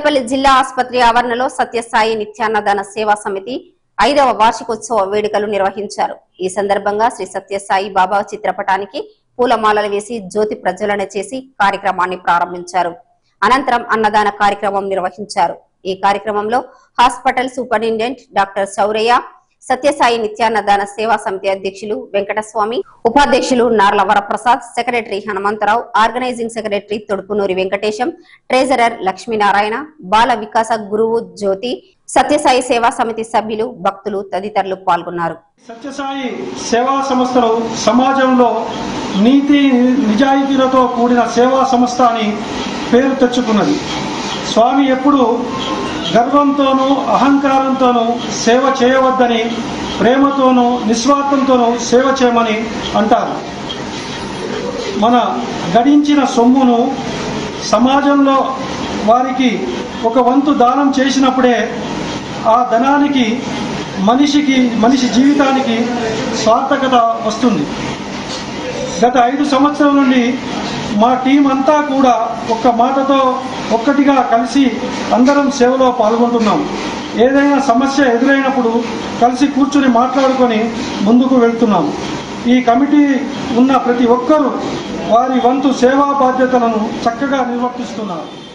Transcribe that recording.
పెద్దపల్లి జిల్లా ఆసుపత్రి ఆవరణలో సత్యసాయి నిత్యాన్నదాన సేవా సమితి ఐదవ వార్షికోత్సవ వేడుకలు నిర్వహించారు ఈ సందర్భంగా శ్రీ సత్యసాయి బాబా చిత్రపటానికి పూలమాలలు వేసి జ్యోతి ప్రజ్వలన చేసి కార్యక్రమాన్ని ప్రారంభించారు అనంతరం అన్నదాన కార్యక్రమం నిర్వహించారు ఈ కార్యక్రమంలో hospital superintendent doctor Sauraiah Sathya Sai నిత్యాన్నదాన సేవా సమితి అధ్యక్షులు వెంకటస్వామి ఉపాధ్యక్షులు Narla Varaprasad secretary Hanumantharao organizing secretary Thodupunuri Venkatesham treasurer Lakshminarayana బాల వికాస గురువు జ్యోతి సత్యసాయి సేవా సమితి సభ్యులు భక్తులు తదితరులు పాల్గొన్నారు సత్యసాయి సేవా సంస్థలు సమాజంలో నీతి నిజాయితీలతో కూడిన సేవా సంస్థ అని పేరు తెచ్చుకున్నది స్వామి ఎప్పుడు గర్వంతోనూ అహంకారంతోనూ సేవ చేయవద్దని ప్రేమతోనూ నిస్వార్థంతోనూ సేవ చేయమని అంటారు మన గడించిన సొమ్మును సమాజంలో వారికి ఒక వంతు దానం చేసినప్పుడే ఆ ధనానికి మనిషికి మనిషి జీవితానికి సార్థకత వస్తుంది గత ఐదు సంవత్సరాల నుండి మా టీం అంతా కూడా ఒక్క మాటతో ఒక్కటిగా కలిసి అందరం సేవలో పాల్గొంటున్నాం ఏదైనా సమస్య ఎదురైనప్పుడు కలిసి కూర్చుని మాట్లాడుకొని ముందుకు వెళ్తున్నాం ఈ కమిటీ ఉన్న ప్రతి ఒక్కరూ వారి వంతు సేవా బాధ్యతలను చక్కగా నిర్వర్తిస్తున్నారు